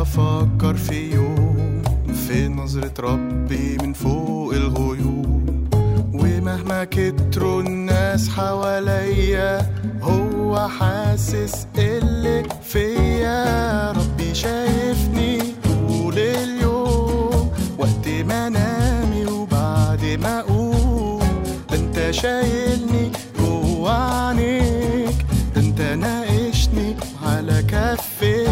أفكر في يوم في نظرة ربي من فوق الغيوم ومهما كتروا الناس حواليا هو حاسس اللي فيا ربي شايفني طول اليوم وقت ما انامي وبعد ما اقوم ده انت شايلني جوا عينيك ده انت ناقشني على كفيك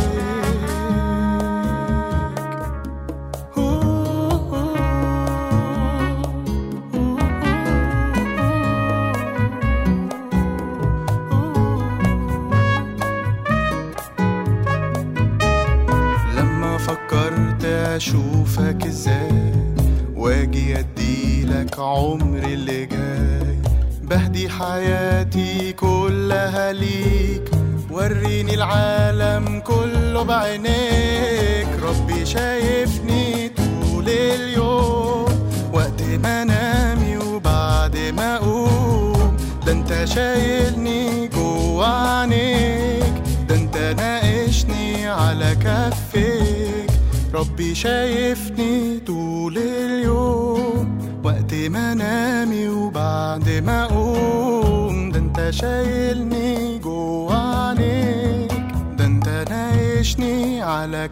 لما فكرت اشوفك ازاي واجي اديلك عمري اللي جاي بهدي حياتي كلها ليك وريني العالم كله بعينيك ربي شايفني طول اليوم وقت ما انامي وبعد ما اقوم ده انت شايلني جوا عينيك ده انت ناقشني على كفيك ربي شايفني طول اليوم وقت ما انامي وبعد ما اقوم ده انت شايلني جوا عينيك ده انت ناقشني على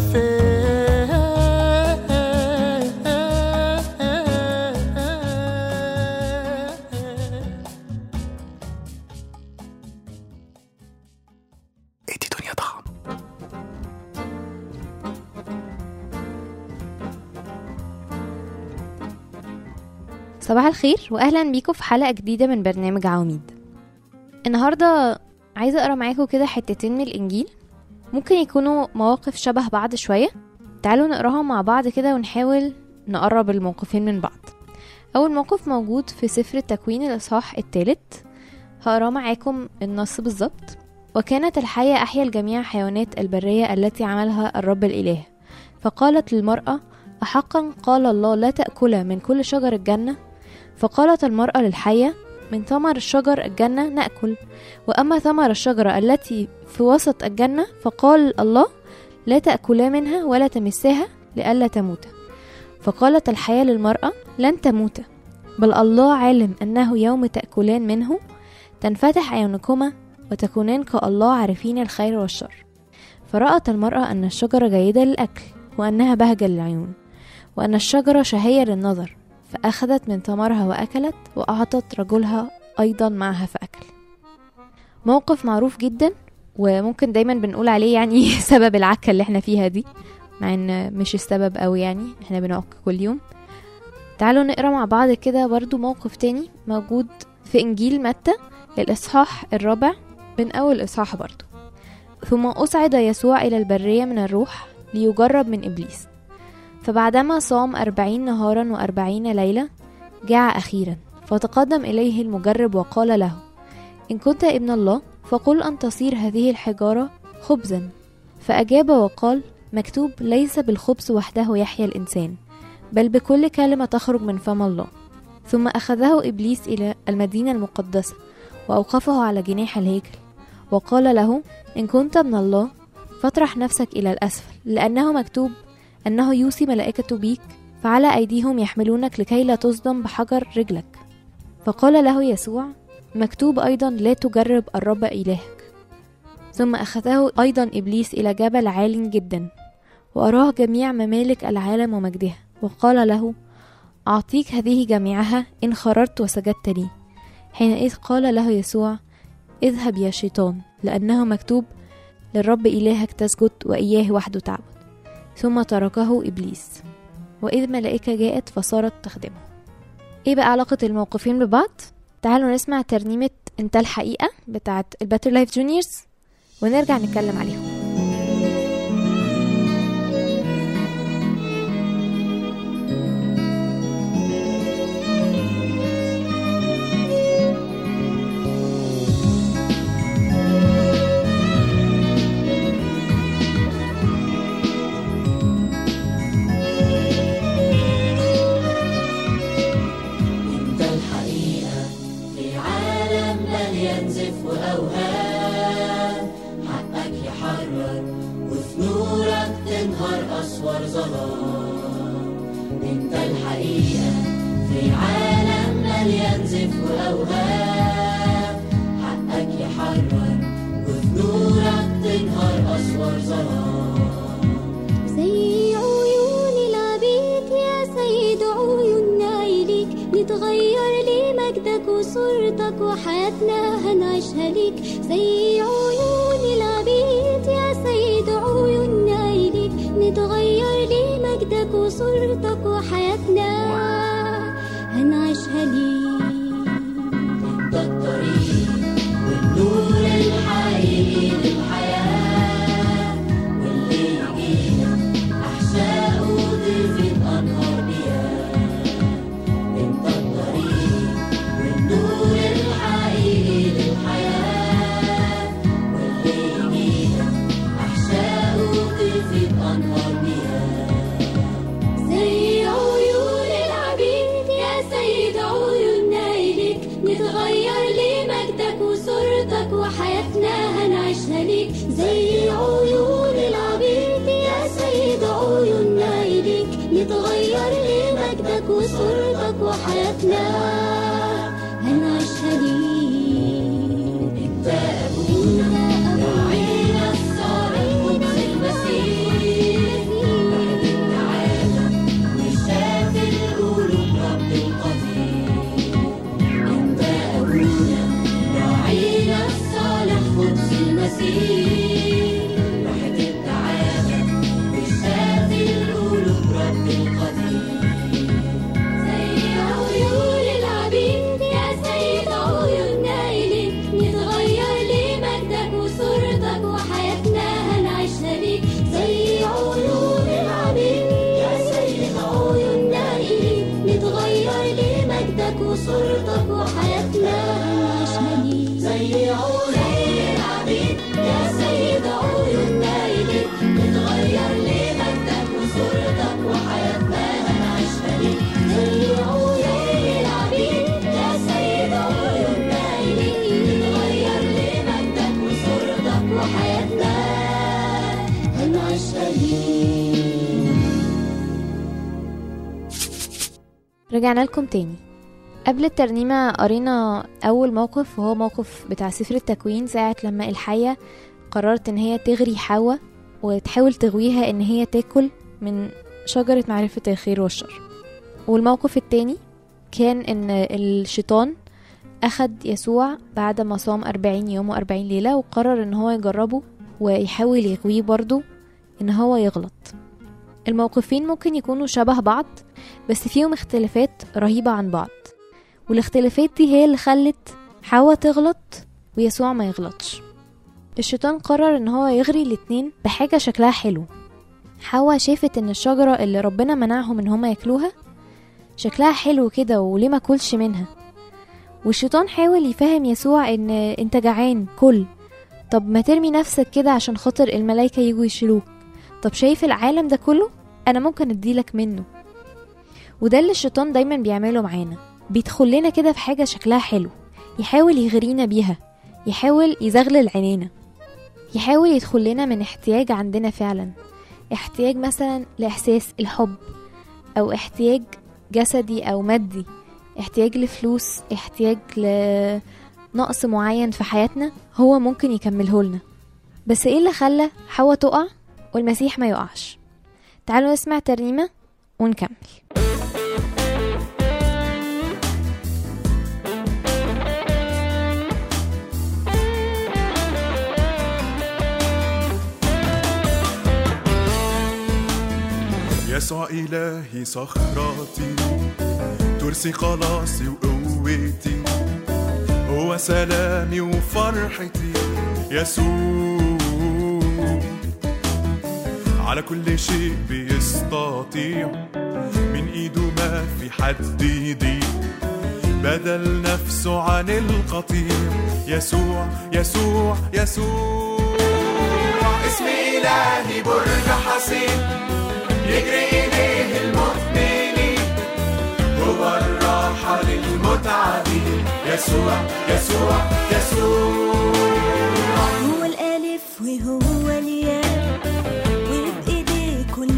كفيك ادي دنيا طعم صباح الخير واهلا بيكم في حلقه جديده من برنامج عواميد النهارده عايزه اقرا معاكم كده حتتين من الانجيل ممكن يكونوا مواقف شبه بعض شويه تعالوا نقراهم مع بعض كده ونحاول نقرب الموقفين من بعض اول موقف موجود في سفر التكوين الاصحاح الثالث هقرا معاكم النص بالظبط وكانت الحية أحيا الجميع حيوانات البرية التي عملها الرب الإله فقالت للمرأة أحقا قال الله لا تأكل من كل شجر الجنة فقالت المرأة للحية من ثمر الشجر الجنة نأكل وأما ثمر الشجرة التي في وسط الجنة فقال الله لا تأكلا منها ولا تمساها لئلا تموتا فقالت الحياة للمرأة لن تموتا بل الله عالم أنه يوم تأكلان منه تنفتح عيونكما وتكونان كالله عارفين الخير والشر فرأت المرأة أن الشجرة جيدة للأكل وأنها بهجة للعيون وأن الشجرة شهية للنظر فأخذت من ثمرها وأكلت وأعطت رجلها أيضا معها فأكل موقف معروف جدا وممكن دايما بنقول عليه يعني سبب العكة اللي احنا فيها دي مع ان مش السبب قوي يعني احنا بنعك كل يوم تعالوا نقرا مع بعض كده برضو موقف تاني موجود في انجيل متى الاصحاح الرابع من اول اصحاح برضو ثم اصعد يسوع الى البرية من الروح ليجرب من ابليس فبعدما صام أربعين نهارا وأربعين ليلة جاع أخيرا فتقدم إليه المجرب وقال له إن كنت ابن الله فقل أن تصير هذه الحجارة خبزا فأجاب وقال مكتوب ليس بالخبز وحده يحيا الإنسان بل بكل كلمة تخرج من فم الله ثم أخذه إبليس إلى المدينة المقدسة وأوقفه على جناح الهيكل وقال له إن كنت من الله فاطرح نفسك إلى الأسفل لأنه مكتوب أنه يوصي ملائكة بيك فعلى أيديهم يحملونك لكي لا تصدم بحجر رجلك فقال له يسوع مكتوب أيضا لا تجرب الرب إلهك ثم أخذه أيضا إبليس إلى جبل عال جدا وأراه جميع ممالك العالم ومجدها وقال له أعطيك هذه جميعها إن خررت وسجدت لي حينئذ قال له يسوع اذهب يا شيطان لأنه مكتوب للرب إلهك تسجد وإياه وحده تعبد ثم تركه إبليس وإذ ملائكة جاءت فصارت تخدمه إيه بقى علاقة الموقفين ببعض؟ تعالوا نسمع ترنيمة انت الحقيقة بتاعت الباتر لايف جونيورز ونرجع نتكلم عليهم انت الحقيقة في عالم مليان زف وأوهام حقك يحرر تنهار أسوار ظلام انت الحقيقة في عالم مليان زف وأوهام حقك يحرر وبنورك تنهار أسوار ظلام زي عيون العبيد يا سيد عيوننا إليك نتغير لمجدك وصورتك وحياتنا هنعيشها ليك زي عيون العبيد يا سيد عيوننا إليك نتغير لمجدك وصورتك وحياتنا هنعيشها ليك انت الطريق والنور الحقيقي للحياة واللي يجينا أحشائه تفيض أنهار مياه انت الطريق والنور الحقيقي للحياة واللي يجينا أحشائه تفيض أنهار مياه زي عيون العبيد يا سيد عيوننا إليك نتغير لمجدك وصورتك وحياتنا هنعيشها ليك زي عيون العبيد يا سيد عيوننا إليك نتغير لمجدك وصورتك وحياتنا هنعيشها ليك انت أبونا راعينا الصالح قدس المسيح واحد العالم وشاف القلوب رب القدير انت أبونا راعينا الصالح قدس المسيح واحد العالم وشاف القلوب رب القدير زي عيون العبيد يا سيد عيوننا إليك نتغير لمجدك وصورتك وحياتنا هنعيشها ليك زي عيون العبيد يا سيد عيوننا إليك نتغير لمجدك وصورتك وحياتنا هنعيشها ليك زي عيون العبيد يا سيد عيوننا إليك نتغير لمجدك وصورتك وحياتنا هنعيشها ليك زي عيون العبيد يا سيد عيوننا إليك نتغير لمجدك وصورتك وحياتنا هنعيشها ليك رجعنا لكم تاني قبل الترنيمة قرينا أول موقف وهو موقف بتاع سفر التكوين ساعة لما الحية قررت إن هي تغري حواء وتحاول تغويها إن هي تاكل من شجرة معرفة الخير والشر والموقف التاني كان إن الشيطان أخد يسوع بعد ما صام أربعين يوم وأربعين ليلة وقرر إن هو يجربه ويحاول يغويه برضه إن هو يغلط الموقفين ممكن يكونوا شبه بعض بس فيهم اختلافات رهيبة عن بعض والاختلافات دي هي اللي خلت حواء تغلط ويسوع ما يغلطش الشيطان قرر ان هو يغري الاتنين بحاجة شكلها حلو حواء شافت ان الشجرة اللي ربنا منعهم ان هما ياكلوها شكلها حلو كده وليه ما كلش منها والشيطان حاول يفهم يسوع ان انت جعان كل طب ما ترمي نفسك كده عشان خاطر الملايكة يجوا يشيلوك طب شايف العالم ده كله انا ممكن اديلك منه وده اللي الشيطان دايما بيعمله معانا بيدخل لنا كده في حاجة شكلها حلو يحاول يغرينا بيها يحاول يزغلل عينينا يحاول يدخل لنا من احتياج عندنا فعلا احتياج مثلا لإحساس الحب أو احتياج جسدي أو مادي احتياج لفلوس احتياج لنقص معين في حياتنا هو ممكن يكمله لنا بس ايه اللي خلى حواء تقع والمسيح ما يقعش تعالوا نسمع ترنيمة ونكمل يسوع إلهي صخرتي ترسي خلاصي وقوتي هو سلامي وفرحتي يسوع على كل شيء بيستطيع من ايده ما في حد يضيق بدل نفسه عن القطيع يسوع يسوع يسوع اسم إلهي برج حصين يجري إليه المؤمنين هو الراحة للمتعبين يسوع يسوع يسوع هو الألف وهو الياء وبإيديه كل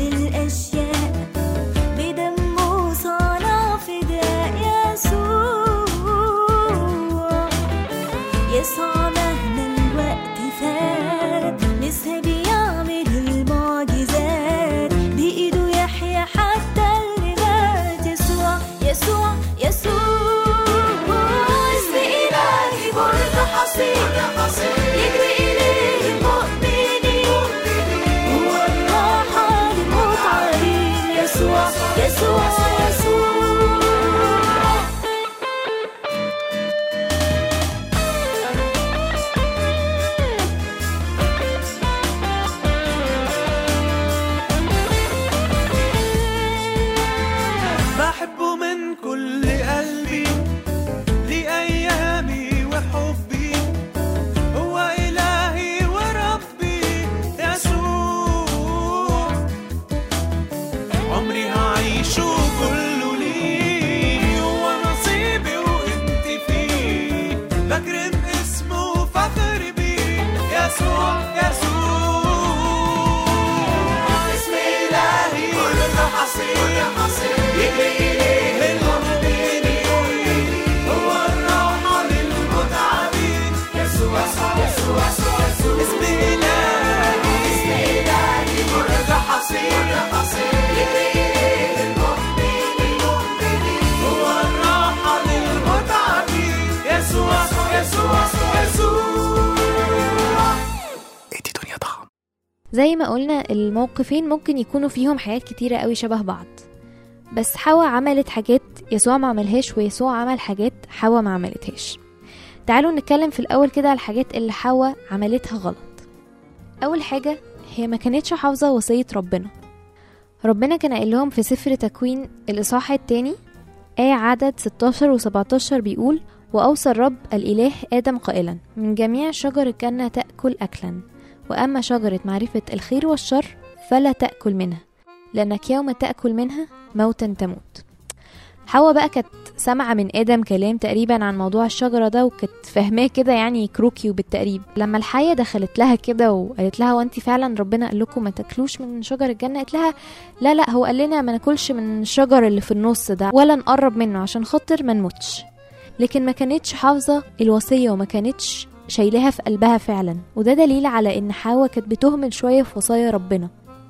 زي ما قلنا الموقفين ممكن يكونوا فيهم حاجات كتيرة قوي شبه بعض بس حواء عملت حاجات يسوع ما عملهاش ويسوع عمل حاجات حواء ما عملتهاش تعالوا نتكلم في الأول كده على الحاجات اللي حواء عملتها غلط أول حاجة هي ما كانتش حافظة وصية ربنا ربنا كان قايل لهم في سفر تكوين الإصحاح التاني آية عدد 16 و 17 بيقول وأوصى الرب الإله آدم قائلا من جميع شجر الجنة تأكل أكلا وأما شجرة معرفة الخير والشر فلا تأكل منها لأنك يوم تأكل منها موتا تموت حواء بقى كانت سامعة من آدم كلام تقريبا عن موضوع الشجرة ده وكانت فاهماه كده يعني كروكي وبالتقريب لما الحية دخلت لها كده وقالت لها وانت فعلا ربنا قال لكم ما تاكلوش من شجر الجنة قالت لها لا لا هو قال لنا ما ناكلش من الشجر اللي في النص ده ولا نقرب منه عشان خاطر ما نموتش لكن ما كانتش حافظة الوصية وما كانتش شايلاها في قلبها فعلا وده دليل على ان حواء كانت بتهمل شوية في وصايا ربنا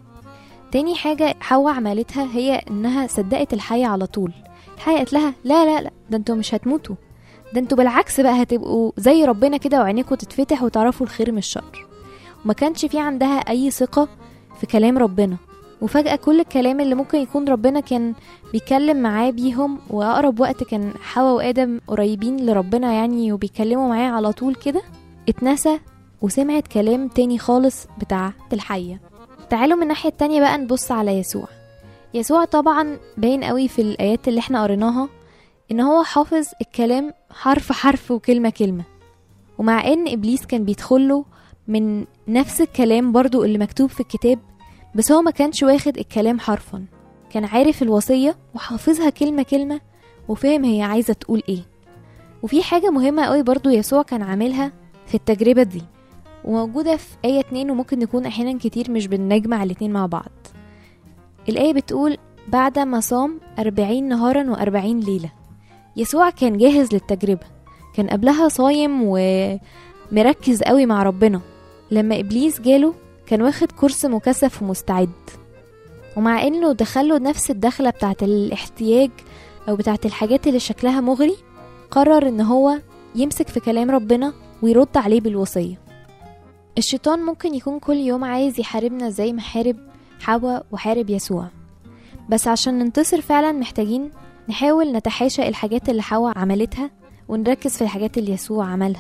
تاني حاجة حواء عملتها هي انها صدقت الحية على طول الحية قالت لها لا لا لا ده انتوا مش هتموتوا ده انتوا بالعكس بقى هتبقوا زي ربنا كده وعينيكوا تتفتح وتعرفوا الخير من الشر وما كانش في عندها اي ثقة في كلام ربنا وفجأة كل الكلام اللي ممكن يكون ربنا كان بيتكلم معاه بيهم وأقرب وقت كان حواء وآدم قريبين لربنا يعني وبيكلموا معاه على طول كده اتنسى وسمعت كلام تاني خالص بتاع الحية تعالوا من الناحية التانية بقى نبص على يسوع يسوع طبعا باين قوي في الآيات اللي احنا قريناها ان هو حافظ الكلام حرف حرف وكلمة كلمة ومع ان ابليس كان بيدخله من نفس الكلام برضو اللي مكتوب في الكتاب بس هو ما كانش واخد الكلام حرفا كان عارف الوصية وحافظها كلمة كلمة وفاهم هي عايزة تقول ايه وفي حاجة مهمة قوي برضو يسوع كان عاملها في التجربة دي وموجودة في آية اتنين وممكن نكون أحيانا كتير مش بنجمع الاتنين مع بعض الآية بتقول بعد ما صام أربعين نهارا وأربعين ليلة يسوع كان جاهز للتجربة كان قبلها صايم ومركز قوي مع ربنا لما إبليس جاله كان واخد كرسي مكثف ومستعد ومع انه دخله نفس الدخلة بتاعت الاحتياج او بتاعت الحاجات اللي شكلها مغري قرر ان هو يمسك في كلام ربنا ويرد عليه بالوصية الشيطان ممكن يكون كل يوم عايز يحاربنا زي ما حارب حواء وحارب يسوع بس عشان ننتصر فعلا محتاجين نحاول نتحاشى الحاجات اللي حواء عملتها ونركز في الحاجات اللي يسوع عملها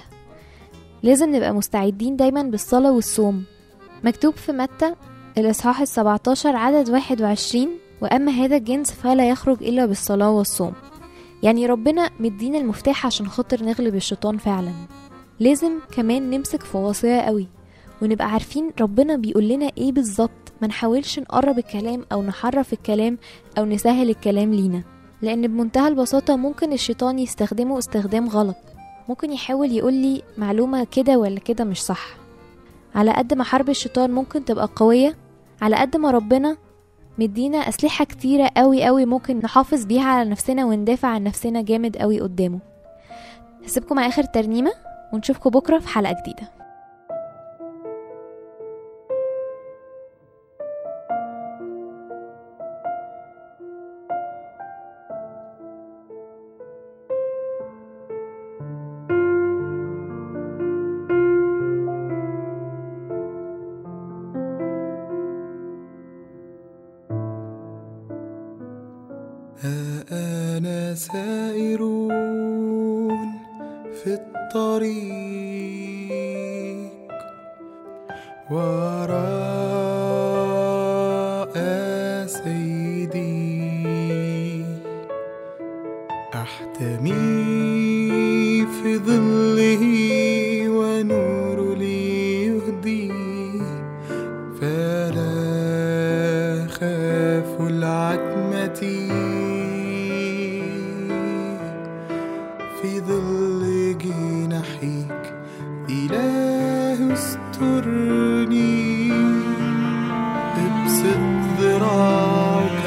لازم نبقى مستعدين دايما بالصلاة والصوم مكتوب في متى الإصحاح السبعتاشر عدد واحد وعشرين وأما هذا الجنس فلا يخرج إلا بالصلاة والصوم يعني ربنا مدينا المفتاح عشان خاطر نغلب الشيطان فعلا لازم كمان نمسك في وصايا قوي ونبقى عارفين ربنا بيقول لنا ايه بالظبط ما نحاولش نقرب الكلام او نحرف الكلام او نسهل الكلام لينا لان بمنتهى البساطة ممكن الشيطان يستخدمه استخدام غلط ممكن يحاول يقول لي معلومة كده ولا كده مش صح على قد ما حرب الشيطان ممكن تبقى قوية على قد ما ربنا مدينا أسلحة كتيرة قوي قوي ممكن نحافظ بيها على نفسنا وندافع عن نفسنا جامد قوي قدامه هسيبكم مع آخر ترنيمة ونشوفكم بكرة في حلقة جديدة ها أنا سائرون في الطريق وراء سيدي أحتمي في ظله ونور لي يهدي فلا خاف العتمة في ظل جناحيك إله استرني ابسط ذراعك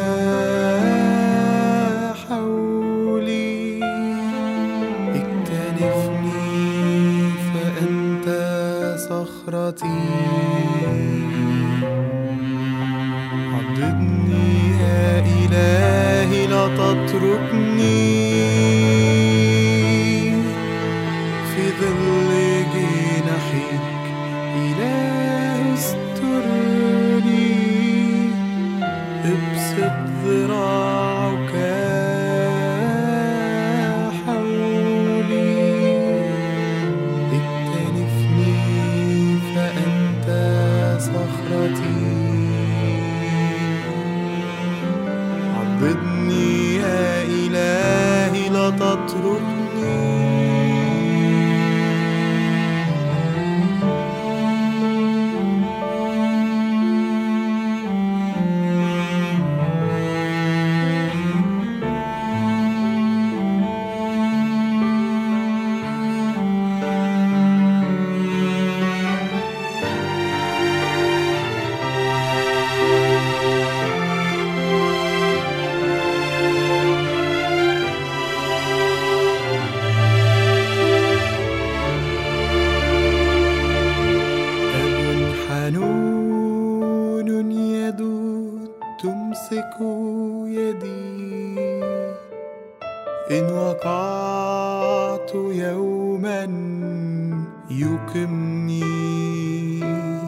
حولي اكتنفني فأنت صخرتي عضدني يا إلهي صخرتي عضدني يا إلهي لا تتركني أب حنون يدود تمسك يدي إن وقعت يوما يقمني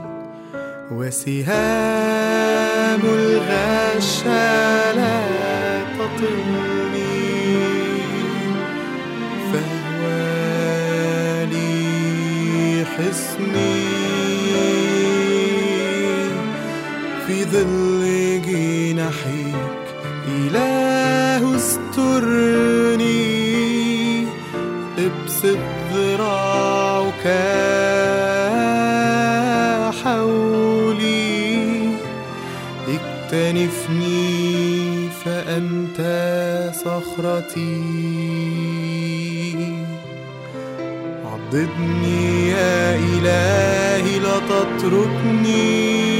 وسهام الغش لا تطلني فهو لي حصني في ظل جناحيك إله استرني ابسط ذراعك حولي اكتنفني فأنت صخرتي عضدني يا إلهي لا تتركني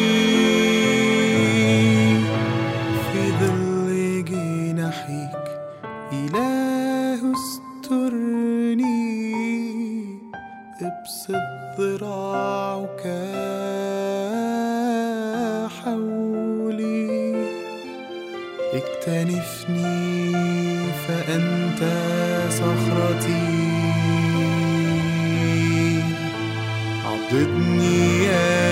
في ظل جناحيك إله استرني ابسط ذراعك حولي اكتنفني فأنت صخرتي عضدني يا